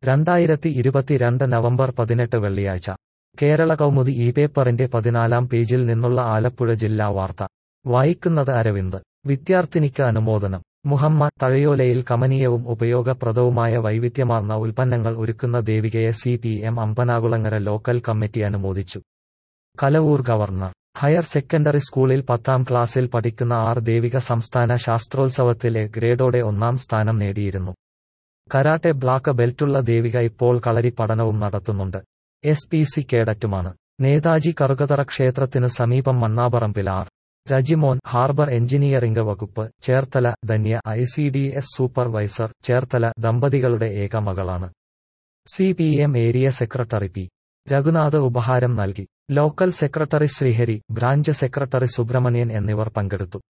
രണ്ടായിരത്തി ഇരുപത്തിരണ്ട് നവംബർ പതിനെട്ട് വെള്ളിയാഴ്ച കേരള കൗമുദി ഈ പേപ്പറിന്റെ പതിനാലാം പേജിൽ നിന്നുള്ള ആലപ്പുഴ ജില്ലാ വാർത്ത വായിക്കുന്നത് അരവിന്ദ് വിദ്യാർത്ഥിനിക്ക് അനുമോദനം മുഹമ്മദ് തഴയോലയിൽ കമനീയവും ഉപയോഗപ്രദവുമായ വൈവിധ്യമാർന്ന ഉൽപ്പന്നങ്ങൾ ഒരുക്കുന്ന ദേവികയെ C P M Ambanakulangara local committee അനുമോദിച്ചു കലവൂർ ഗവർണർ ഹയർ സെക്കൻഡറി സ്കൂളിൽ പത്താം ക്ലാസ്സിൽ പഠിക്കുന്ന ആർ ദേവിക സംസ്ഥാന ശാസ്ത്രോത്സവത്തിലെ ഗ്രേഡോടെ ഒന്നാം സ്ഥാനം നേടിയിരുന്നു കരാട്ടെ ബ്ലാക്ക് ബെൽറ്റുള്ള ദേവിക ഇപ്പോൾ കളരി പഠനവും നടത്തുന്നുണ്ട് എസ് പി സി കേഡറ്റുമാണ് നേതാജി കറുകതറ ക്ഷേത്രത്തിനു സമീപം Mannaparambil R Rajimon harbour engineering വകുപ്പ് Cherthala Dhanya I C D S supervisor Cherthala ദമ്പതികളുടെ ഏക മകളാണ് C P M area secretary P Raghunath ഉപഹാരം നൽകി local secretary Srihari branch secretary Subramanian എന്നിവർ പങ്കെടുത്തു